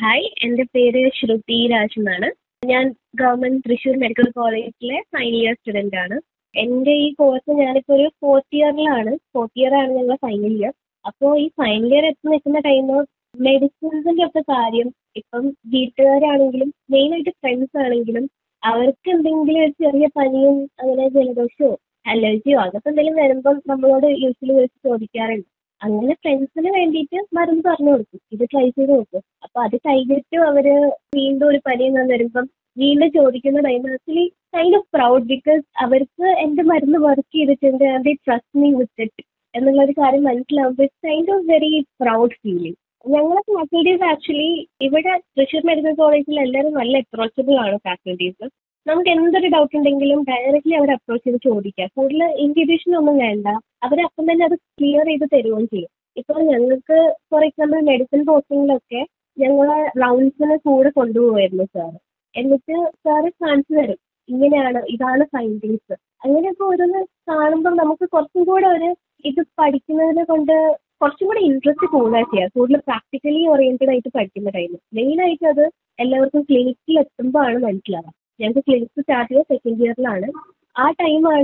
hi എൻ്റെ പേര് ശ്രുതി രാജ് എന്നാണ് ഞാൻ ഗവൺമെൻറ് തൃശ്ശൂർ മെഡിക്കൽ കോളേജിലെ ഫൈനൽ ഇയർ സ്റ്റുഡൻ്റ് ആണ് എൻ്റെ ഈ കോഴ്സ് ഞാനിപ്പോൾ ഒരു ഫോർത്ത് ഇയറിലാണ് ഫോർത്ത് ഇയർ ആണ് ഞങ്ങൾ ഫൈനൽ ഇയർ അപ്പോൾ ഈ ഫൈനൽ ഇയർ എത്തി നിൽക്കുന്ന ടൈം മെഡിസിൻസിൻ്റെ ഒക്കെ കാര്യം ഇപ്പം വീട്ടുകാരാണെങ്കിലും മെയിനായിട്ട് ഫ്രണ്ട്സ് ആണെങ്കിലും അവർക്ക് എന്തെങ്കിലും ഒരു ചെറിയ പനിയും അങ്ങനെ ജലദോഷമോ അലർജിയോ അതൊക്കെ എന്തെങ്കിലും വരുമ്പം നമ്മളോട് യൂഷ്വലി വിളിച്ച് ചോദിക്കാറുണ്ട് അങ്ങനെ ഫ്രണ്ട്സിന് വേണ്ടിയിട്ട് മരുന്ന് പറഞ്ഞു കൊടുക്കും ഇത് ട്രൈ ചെയ്ത് നോക്കും അപ്പോൾ അത് കഴിഞ്ഞിട്ടും അവർ വീണ്ടും ഒരു പനി എങ്ങാനും വരുമ്പം വീണ്ടും ചോദിക്കുന്ന time actually kind of proud because അവർക്ക് എൻ്റെ മരുന്ന് വർക്ക് ചെയ്തിട്ടുണ്ട് and they trust me with it എന്നുള്ളൊരു കാര്യം മനസ്സിലാവുമ്പോൾ it's kind of very proud feeling ഞങ്ങളെ ഫാക്കൽറ്റീസ് ആക്ച്വലി ഇവിടെ തൃശ്ശൂർ മെഡിക്കൽ കോളേജിൽ എല്ലാവരും നല്ല അപ്രോച്ചബിൾ ആണ് ഫാക്കൽറ്റീസ് നമുക്ക് എന്തൊരു ഡൗട്ട് ഉണ്ടെങ്കിലും ഡയറക്റ്റ്ലി അവരെ അപ്രോച്ച് ചെയ്ത് ചോദിക്കാം കൂടുതൽ ഇൻഹിബിഷൻ ഒന്നും വേണ്ട അവർ അപ്പം തന്നെ അത് ക്ലിയർ ചെയ്ത് തരുകയും ചെയ്യും ഇപ്പോൾ ഞങ്ങൾക്ക് ഫോർ എക്സാമ്പിൾ മെഡിസിൻ പോസ്റ്റിങ്ങിലൊക്കെ ഞങ്ങളെ റൗണ്ട്സിന് കൂടെ കൊണ്ടുപോകുമായിരുന്നു സാർ എന്നിട്ട് സാറ് കാണിച്ചു തരും ഇങ്ങനെയാണ് ഇതാണ് ഫൈൻഡിങ്സ് അങ്ങനെയൊക്കെ ഓരോന്ന് കാണുമ്പോൾ നമുക്ക് കുറച്ചും കൂടെ ഒരു ഇത് പഠിക്കുന്നതിനെ കൊണ്ട് കുറച്ചും കൂടെ ഇൻട്രസ്റ്റ് കൂടുക ചെയ്യുക കൂടുതൽ പ്രാക്ടിക്കലി ഓറിയൻറ്റഡ് ആയിട്ട് പഠിക്കുന്ന ടൈം മെയിനായിട്ട് അത് എല്ലാവർക്കും ക്ലിനിക്കിൽ എത്തുമ്പോൾ ആണ് മനസ്സിലാവുക ഞങ്ങൾക്ക് ക്ലിനിക്ക് സ്റ്റാർട്ട് ചെയ്തത് സെക്കൻഡ് ഇയറിലാണ് ആ ടൈമാണ്